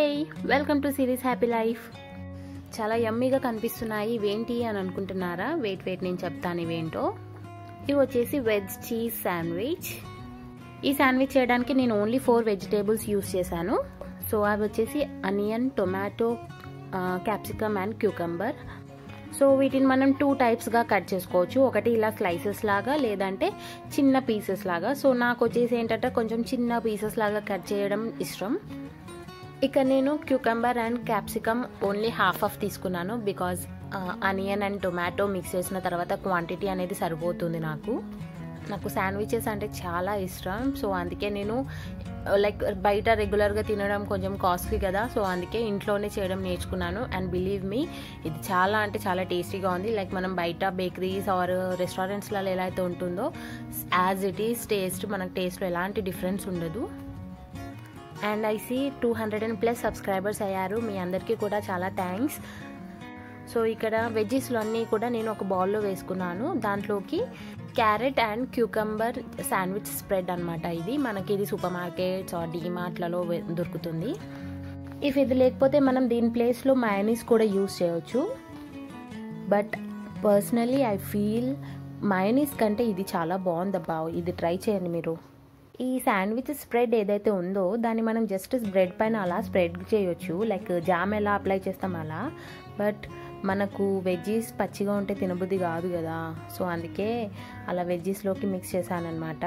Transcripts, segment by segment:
welcome to series happy life చాలా యమ్మీగా కనిపిస్తున్నాయి ఇవేంటి అని అనుకుంటున్నారా వెయిట్ వెయిట్ నేను చెప్తాను ఇవేంటో ఇవి వచ్చేసి వెజ్ చీజ్ శాండ్విచ్ ఈ శాండ్విచ్ చేయడానికి నేను ఓన్లీ ఫోర్ వెజిటేబుల్స్ యూస్ చేశాను సో అవి వచ్చేసి onion tomato capsicum and cucumber so వీటిని మనం టూ టైప్స్గా కట్ చేసుకోవచ్చు ఒకటి ఇలా స్లైసెస్ లాగా లేదంటే చిన్న పీసెస్ లాగా సో నాకు వచ్చేసి ఏంటంటే కొంచెం చిన్న పీసెస్ లాగా కట్ చేయడం ఇష్టం ఇక నేను cucumber and capsicum only half of తీసుకున్నాను because onion and tomato mix చేసిన తర్వాత క్వాంటిటీ అనేది సరిపోతుంది నాకు నాకు శాండ్విచెస్ అంటే చాలా ఇష్టం సో అందుకే నేను లైక్ బయట రెగ్యులర్గా తినడం కొంచెం కాస్ట్లీ కదా సో అందుకే ఇంట్లోనే చేయడం నేర్చుకున్నాను అండ్ బిలీవ్ మీ ఇది చాలా అంటే చాలా టేస్టీగా ఉంది లైక్ మనం బయట బేకరీస్ ఆర్ రెస్టారెంట్స్లలో ఎలా అయితే ఉంటుందో యాజ్ ఇట్ ఈస్ టేస్ట్ మనకు టేస్ట్లో ఎలాంటి డిఫరెన్స్ ఉండదు and I see two hundred and plus subscribers అయ్యారు మీ అందరికీ కూడా చాలా థ్యాంక్స్ సో ఇక్కడ వెజ్జెస్లో అన్నీ కూడా నేను ఒక బౌల్లో వేసుకున్నాను దాంట్లోకి carrot and cucumber sandwich spread అనమాట ఇది మనకి ఇది సూపర్ మార్కెట్స్ ఆర్ డీమార్ట్లలో దొరుకుతుంది ఇఫ్ ఇది లేకపోతే మనం దీని ప్లేస్లో మయనీస్ కూడా యూస్ చేయవచ్చు but personally I feel mayonnaise కంటే ఇది చాలా బాగుందబ్బా ఇది ట్రై చేయండి మీరు ఈ శాండ్విచ్ స్ప్రెడ్ ఏదైతే ఉందో దాన్ని మనం జస్ట్ బ్రెడ్ పైన అలా స్ప్రెడ్ చేయొచ్చు లైక్ జామ్ ఎలా అప్లై చేస్తాం అలా బట్ మనకు వెజ్జీస్ పచ్చిగా ఉంటే తినబుద్ధి కాదు కదా సో అందుకే అలా వెజ్జీస్లోకి మిక్స్ చేశానమాట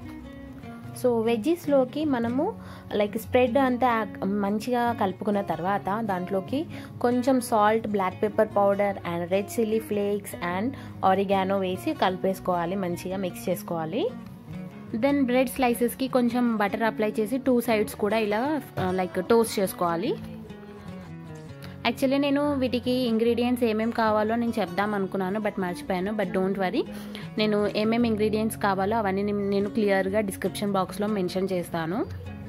సో వెజ్జీస్లోకి మనము లైక్ స్ప్రెడ్ అంతా మంచిగా కలుపుకున్న తర్వాత దాంట్లోకి కొంచెం salt black pepper powder and red chilli flakes and oregano వేసి కలిపేసుకోవాలి మంచిగా మిక్స్ చేసుకోవాలి దెన్ బ్రెడ్ స్లైసెస్కి కొంచెం బటర్ అప్లై చేసి టూ సైడ్స్ కూడా ఇలా లైక్ టోస్ట్ చేసుకోవాలి యాక్చువల్లీ నేను వీటికి ఇంగ్రీడియంట్స్ ఏమేమి కావాలో నేను చెప్దాం అనుకున్నాను బట్ మర్చిపోయాను బట్ డోంట్ వరీ నేను ఏమేమి ఇంగ్రీడియంట్స్ కావాలో అవన్నీ నేను క్లియర్గా డిస్క్రిప్షన్ బాక్స్లో మెన్షన్ చేస్తాను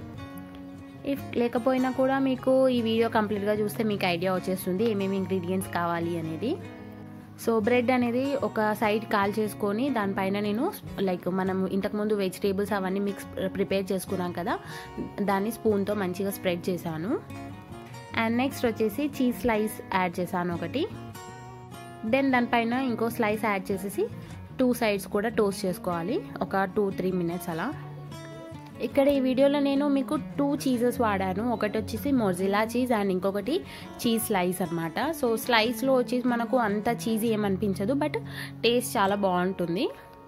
ఇఫ్ లేకపోయినా కూడా మీకు ఈ వీడియో కంప్లీట్గా చూస్తే మీకు ఐడియా వచ్చేస్తుంది ఏమేమి ఇంగ్రీడియంట్స్ కావాలి అనేది సో బ్రెడ్ అనేది ఒక సైడ్ కాల్ చేసుకొని దానిపైన నేను లైక్ మనం ఇంతకుముందు వెజిటేబుల్స్ అవన్నీ మిక్స్ ప్రిపేర్ చేసుకున్నాం కదా దాన్ని స్పూన్తో మంచిగా స్ప్రెడ్ చేశాను అండ్ నెక్స్ట్ వచ్చేసి చీజ్ స్లైస్ యాడ్ చేశాను ఒకటి దెన్ దానిపైన ఇంకో స్లైస్ యాడ్ చేసేసి టూ సైడ్స్ కూడా టోస్ట్ చేసుకోవాలి ఒక టూ త్రీ మినిట్స్ అలా ఇక్కడ ఈ వీడియోలో నేను మీకు టూ చీజెస్ వాడాను ఒకటి వచ్చేసి మొజిలా చీజ్ అండ్ ఇంకొకటి చీజ్ స్లైస్ అనమాట సో స్లైస్లో వచ్చేసి మనకు అంత చీజ్ ఏమనిపించదు బట్ టేస్ట్ చాలా బాగుంటుంది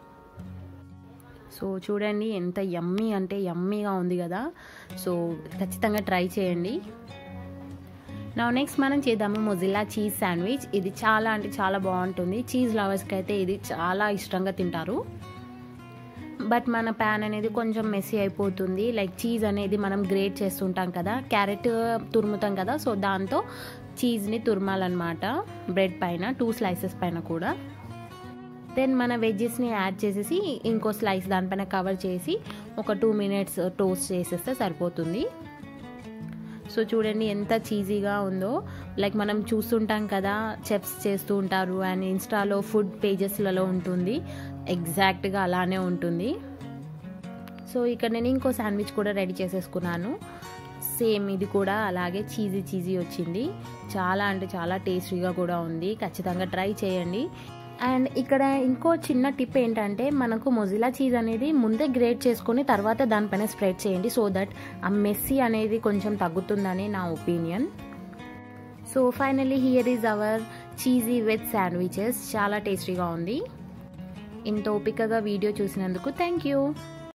సో చూడండి ఎంత యమ్మీ అంటే యమ్మీగా ఉంది కదా సో ఖచ్చితంగా ట్రై చేయండి నా నెక్స్ట్ మనం చేద్దాము మొజిల్లా చీజ్ శాండ్విచ్ ఇది చాలా అంటే చాలా బాగుంటుంది చీజ్ లవర్స్కి అయితే ఇది చాలా ఇష్టంగా తింటారు బట్ మన ప్యాన్ అనేది కొంచెం మెస్సీ అయిపోతుంది లైక్ చీజ్ అనేది మనం గ్రేట్ చేస్తుంటాం కదా క్యారెట్ తురుముతాం కదా సో దాంతో చీజ్ని తురమాలన్నమాట బ్రెడ్ పైన టూ స్లైసెస్ పైన కూడా దెన్ మన వెజ్జెస్ని యాడ్ చేసేసి ఇంకో స్లైస్ దానిపైన కవర్ చేసి ఒక టూ మినిట్స్ టోస్ట్ చేసేస్తే సరిపోతుంది సో చూడండి ఎంత చీజీగా ఉందో లైక్ మనం చూస్తుంటాం కదా చెఫ్స్ చేస్తూ ఉంటారు అండ్ ఇన్స్టాలో ఫుడ్ పేజెస్లలో ఉంటుంది ఎగ్జాక్ట్గా అలానే ఉంటుంది సో ఇక్కడ నేను ఇంకో శాండ్విచ్ కూడా రెడీ చేసేసుకున్నాను సేమ్ ఇది కూడా అలాగే చీజీ చీజీ వచ్చింది చాలా అంటే చాలా టేస్టీగా కూడా ఉంది ఖచ్చితంగా ట్రై చేయండి అండ్ ఇక్కడ ఇంకో చిన్న టిప్ ఏంటంటే మనకు మొజిలా చీజ్ అనేది ముందే గ్రేట్ చేసుకొని తర్వాత దానిపైన స్ప్రెడ్ చేయండి సో దట్ ఆ మెస్సీ అనేది కొంచెం తగ్గుతుందని నా opinion so finally here is our cheesy veg sandwiches చాలా టేస్టీగా ఉంది ఇంత ఓపికగా వీడియో చూసినందుకు థ్యాంక్ యూ